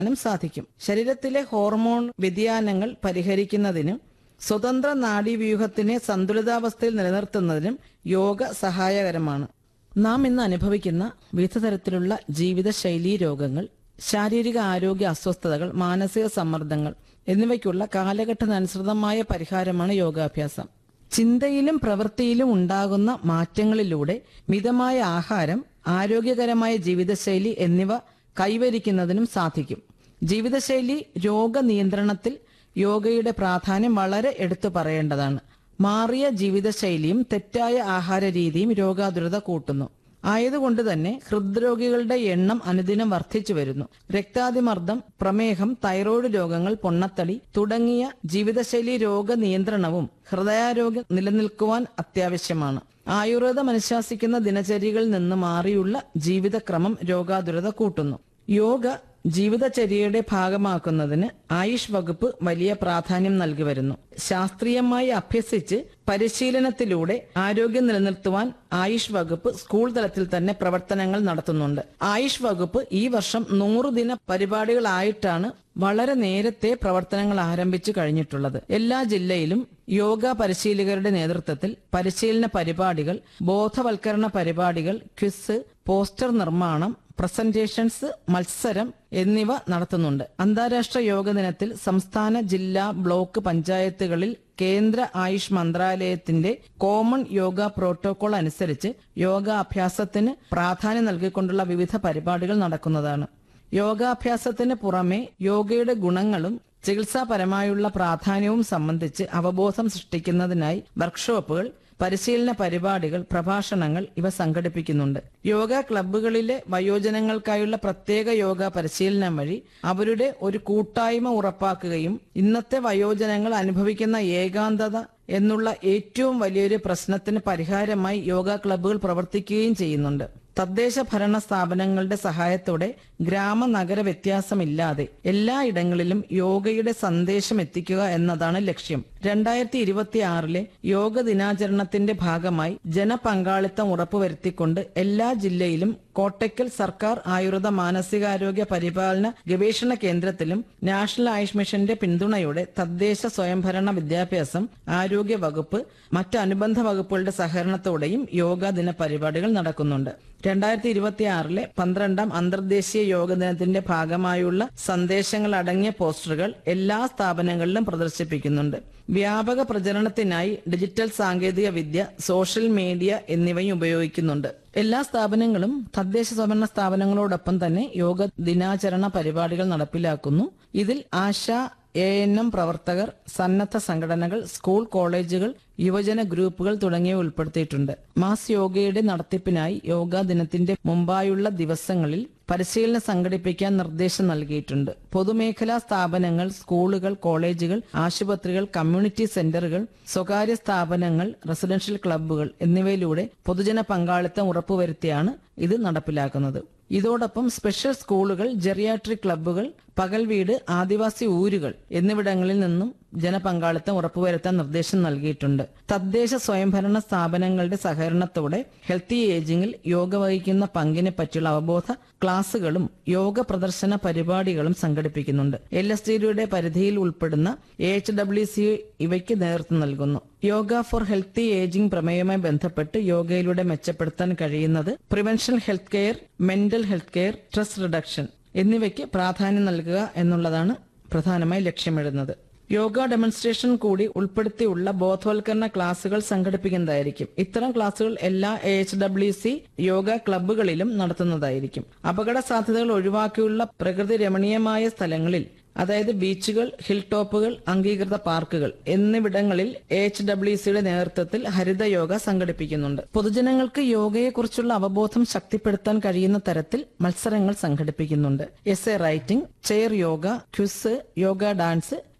നും സാധിക്കും ശരീരത്തിലെ ഹോർമോൺ വ്യതിയാനങ്ങൾ പരിഹരിക്കുന്നതിനും സ്വതന്ത്ര നാഡീവ്യൂഹത്തിനെ സന്തുലിതാവസ്ഥയിൽ നിലനിർത്തുന്നതിനും യോഗ സഹായകരമാണ് നാം ഇന്ന് അനുഭവിക്കുന്ന വിവിധ തരത്തിലുള്ള ജീവിതശൈലീ രോഗങ്ങൾ ശാരീരിക ആരോഗ്യ അസ്വസ്ഥതകൾ മാനസിക സമ്മർദ്ദങ്ങൾ എന്നിവയ്ക്കുള്ള കാലഘട്ടത്തിനനുസൃതമായ പരിഹാരമാണ് യോഗാഭ്യാസം ചിന്തയിലും പ്രവൃത്തിയിലും ഉണ്ടാകുന്ന മാറ്റങ്ങളിലൂടെ മിതമായ ആഹാരം ആരോഗ്യകരമായ ജീവിതശൈലി എന്നിവ കൈവരിക്കുന്നതിനും സാധിക്കും ജീവിതശൈലി രോഗനിയന്ത്രണത്തിൽ യോഗയുടെ പ്രാധാന്യം വളരെ എടുത്തു പറയേണ്ടതാണ് മാറിയ ജീവിതശൈലിയും തെറ്റായ ആഹാര രീതിയും രോഗാതുരത കൂട്ടുന്നു ആയതുകൊണ്ട് തന്നെ ഹൃദ്രോഗികളുടെ എണ്ണം അനുദിനം വർദ്ധിച്ചു വരുന്നു രക്താതിമർദ്ദം പ്രമേഹം തൈറോയ്ഡ് രോഗങ്ങൾ പൊണ്ണത്തടി തുടങ്ങിയ ജീവിതശൈലി രോഗ നിയന്ത്രണവും ഹൃദയാരോഗ്യം നിലനിൽക്കുവാൻ അത്യാവശ്യമാണ് ആയുർവേദം അനുശാസിക്കുന്ന ദിനചര്യകളിൽ നിന്ന് മാറിയുള്ള ജീവിതക്രമം രോഗാതുരത കൂട്ടുന്നു യോഗ ജീവിതചര്യയുടെ ഭാഗമാക്കുന്നതിന് ആയുഷ് വകുപ്പ് വലിയ പ്രാധാന്യം നൽകി വരുന്നു ശാസ്ത്രീയമായി അഭ്യസിച്ച് പരിശീലനത്തിലൂടെ ആരോഗ്യം നിലനിർത്തുവാൻ ആയുഷ് വകുപ്പ് സ്കൂൾ തലത്തിൽ തന്നെ പ്രവർത്തനങ്ങൾ നടത്തുന്നുണ്ട് ആയുഷ് വകുപ്പ് ഈ വർഷം നൂറ് ദിന പരിപാടികളായിട്ടാണ് വളരെ നേരത്തെ പ്രവർത്തനങ്ങൾ ആരംഭിച്ചു കഴിഞ്ഞിട്ടുള്ളത് എല്ലാ ജില്ലയിലും യോഗ പരിശീലകരുടെ നേതൃത്വത്തിൽ പരിശീലന പരിപാടികൾ ബോധവൽക്കരണ പരിപാടികൾ ക്വിസ് പോസ്റ്റർ നിർമ്മാണം പ്രസന്റേഷൻസ് മത്സരം എന്നിവ നടത്തുന്നുണ്ട് അന്താരാഷ്ട്ര യോഗ ദിനത്തിൽ സംസ്ഥാന ജില്ലാ ബ്ലോക്ക് പഞ്ചായത്തുകളിൽ കേന്ദ്ര ആയുഷ് മന്ത്രാലയത്തിന്റെ കോമൺ യോഗ പ്രോട്ടോകോൾ അനുസരിച്ച് യോഗാഭ്യാസത്തിന് പ്രാധാന്യം നൽകിക്കൊണ്ടുള്ള വിവിധ പരിപാടികൾ നടക്കുന്നതാണ് യോഗാഭ്യാസത്തിന് പുറമെ യോഗയുടെ ഗുണങ്ങളും ചികിത്സാപരമായുള്ള പ്രാധാന്യവും സംബന്ധിച്ച് അവബോധം സൃഷ്ടിക്കുന്നതിനായി വർക്ക്ഷോപ്പുകൾ പരിശീലന പരിപാടികൾ പ്രഭാഷണങ്ങൾ ഇവ സംഘടിപ്പിക്കുന്നുണ്ട് യോഗ ക്ലബ്ബുകളിലെ വയോജനങ്ങൾക്കായുള്ള പ്രത്യേക യോഗ പരിശീലനം വഴി അവരുടെ ഒരു കൂട്ടായ്മ ഉറപ്പാക്കുകയും ഇന്നത്തെ വയോജനങ്ങൾ അനുഭവിക്കുന്ന ഏകാന്തത എന്നുള്ള ഏറ്റവും വലിയൊരു പ്രശ്നത്തിന് പരിഹാരമായി യോഗ ക്ലബ്ബുകൾ പ്രവർത്തിക്കുകയും ചെയ്യുന്നുണ്ട് തദ്ദേശ ഭരണ സ്ഥാപനങ്ങളുടെ സഹായത്തോടെ ഗ്രാമ നഗര വ്യത്യാസമില്ലാതെ എല്ലായിടങ്ങളിലും യോഗയുടെ സന്ദേശം എത്തിക്കുക എന്നതാണ് ലക്ഷ്യം രണ്ടായിരത്തി ഇരുപത്തി ആറിലെ യോഗ ദിനാചരണത്തിന്റെ ഭാഗമായി ജനപങ്കാളിത്തം ഉറപ്പുവരുത്തിക്കൊണ്ട് എല്ലാ ജില്ലയിലും കോട്ടയ്ക്കൽ സർക്കാർ ആയുർവേദ മാനസികാരോഗ്യ പരിപാലന ഗവേഷണ കേന്ദ്രത്തിലും നാഷണൽ ആയുഷ് മിഷന്റെ പിന്തുണയോടെ തദ്ദേശ സ്വയംഭരണ വിദ്യാഭ്യാസം ആരോഗ്യ വകുപ്പ് മറ്റ് അനുബന്ധ വകുപ്പുകളുടെ സഹകരണത്തോടെയും യോഗ ദിന പരിപാടികൾ നടക്കുന്നുണ്ട് രണ്ടായിരത്തി ഇരുപത്തി ആറിലെ പന്ത്രണ്ടാം അന്തർദേശീയ യോഗ ദിനത്തിന്റെ ഭാഗമായുള്ള സന്ദേശങ്ങൾ അടങ്ങിയ പോസ്റ്ററുകൾ എല്ലാ സ്ഥാപനങ്ങളിലും പ്രദർശിപ്പിക്കുന്നുണ്ട് വ്യാപക പ്രചരണത്തിനായി ഡിജിറ്റൽ സാങ്കേതിക വിദ്യ സോഷ്യൽ മീഡിയ എന്നിവയും ഉപയോഗിക്കുന്നുണ്ട് എല്ലാ സ്ഥാപനങ്ങളും തദ്ദേശ സ്വയംഭരണ സ്ഥാപനങ്ങളോടൊപ്പം തന്നെ യോഗ ദിനാചരണ പരിപാടികൾ നടപ്പിലാക്കുന്നു ഇതിൽ ആശ എ എൻ എം പ്രവർത്തകർ സന്നദ്ധ സംഘടനകൾ സ്കൂൾ കോളേജുകൾ യുവജന ഗ്രൂപ്പുകൾ തുടങ്ങിയവ ഉൾപ്പെടുത്തിയിട്ടുണ്ട് മാസ് യോഗയുടെ നടത്തിപ്പിനായി യോഗാ ദിനത്തിന്റെ മുമ്പായുള്ള ദിവസങ്ങളിൽ പരിശീലനം സംഘടിപ്പിക്കാൻ നിർദ്ദേശം നൽകിയിട്ടുണ്ട് പൊതുമേഖലാ സ്ഥാപനങ്ങൾ സ്കൂളുകൾ കോളേജുകൾ ആശുപത്രികൾ കമ്മ്യൂണിറ്റി സെന്ററുകൾ സ്വകാര്യ സ്ഥാപനങ്ങൾ റെസിഡൻഷ്യൽ ക്ലബ്ബുകൾ എന്നിവയിലൂടെ പൊതുജന പങ്കാളിത്തം ഉറപ്പുവരുത്തിയാണ് ഇത് നടപ്പിലാക്കുന്നത് ഇതോടൊപ്പം സ്പെഷ്യൽ സ്കൂളുകൾ ജെറിയാട്രിക് ക്ലബ്ബുകൾ പകൽ വീട് ആദിവാസി ഊരുകൾ എന്നിവിടങ്ങളിൽ നിന്നും ജനപങ്കാളിത്തം ഉറപ്പുവരുത്താൻ നിർദ്ദേശം നൽകിയിട്ടുണ്ട് തദ്ദേശ സ്വയംഭരണ സ്ഥാപനങ്ങളുടെ സഹകരണത്തോടെ ഹെൽത്തി ഏജിംഗിൽ യോഗ വഹിക്കുന്ന പങ്കിനെ പറ്റിയുള്ള അവബോധ ക്ലാസുകളും യോഗ പ്രദർശന പരിപാടികളും സംഘടിപ്പിക്കുന്നുണ്ട് എൽ എസ് ഡിയുടെ പരിധിയിൽ ഉൾപ്പെടുന്ന എച്ച് ഡബ്ല്യു സി ഇവയ്ക്ക് നേതൃത്വം നൽകുന്നു യോഗ ഫോർ ഹെൽത്തി ഏജിംഗ് പ്രമേയവുമായി ബന്ധപ്പെട്ട് യോഗയിലൂടെ മെച്ചപ്പെടുത്താൻ കഴിയുന്നത് prevention health care mental health care stress reduction എന്നിവയ്ക്ക് പ്രാധാന്യം നൽകുക എന്നുള്ളതാണ് പ്രധാനമായി ലക്ഷ്യമിടുന്നത് യോഗ ഡെമോൺസ്ട്രേഷൻ കൂടി ഉൾപ്പെടുത്തിയുള്ള ബോധവൽക്കരണ ക്ലാസുകൾ സംഘടിപ്പിക്കുന്നതായിരിക്കും ഇത്തരം ക്ലാസുകൾ എല്ലാ എച്ച് ഡബ്ല്യു സി യോഗ ക്ലബ്ബുകളിലും നടത്തുന്നതായിരിക്കും അപകട സാധ്യതകൾ ഒഴിവാക്കിയുള്ള പ്രകൃതി രമണീയമായ സ്ഥലങ്ങളിൽ അതായത് ബീച്ചുകൾ ഹിൽ ടോപ്പുകൾ അംഗീകൃത പാർക്കുകൾ എന്നിവിടങ്ങളിൽ എച്ച് ഡബ്ല്യു സിയുടെ നേതൃത്വത്തിൽ ഹരിത യോഗ സംഘടിപ്പിക്കുന്നുണ്ട് പൊതുജനങ്ങൾക്ക് യോഗയെക്കുറിച്ചുള്ള അവബോധം ശക്തിപ്പെടുത്താൻ കഴിയുന്ന തരത്തിൽ മത്സരങ്ങൾ സംഘടിപ്പിക്കുന്നുണ്ട് essay writing chair yoga quiz yoga dance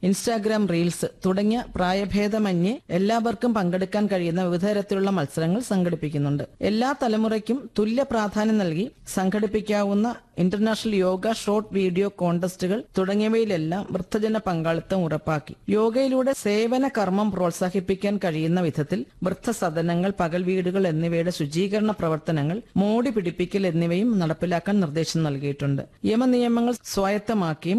Instagram reels തുടങ്ങിയ പ്രായഭേദമന്യേ എല്ലാവർക്കും പങ്കെടുക്കാൻ കഴിയുന്ന വിവിധ തരത്തിലുള്ള മത്സരങ്ങൾ സംഘടിപ്പിക്കുന്നുണ്ട് എല്ലാ തലമുറയ്ക്കും തുല്യ പ്രാധാന്യം നൽകി സംഘടിപ്പിക്കാവുന്ന ഇന്റർനാഷണൽ യോഗ ഷോർട്ട് വീഡിയോ കോൺടെസ്റ്റുകൾ തുടങ്ങിയവയിലെല്ലാം വൃദ്ധജന പങ്കാളിത്തം ഉറപ്പാക്കി യോഗയിലൂടെ സേവന കർമ്മം പ്രോത്സാഹിപ്പിക്കാൻ കഴിയുന്ന വിധത്തിൽ വൃദ്ധസദനങ്ങൾ പകൽ വീടുകൾ എന്നിവയുടെ ശുചീകരണ പ്രവർത്തനങ്ങൾ മോടി പിടിപ്പിക്കൽ എന്നിവയും നടപ്പിലാക്കാൻ നിർദ്ദേശം നൽകിയിട്ടുണ്ട് യമനിയമങ്ങൾ സ്വായത്തമാക്കിയും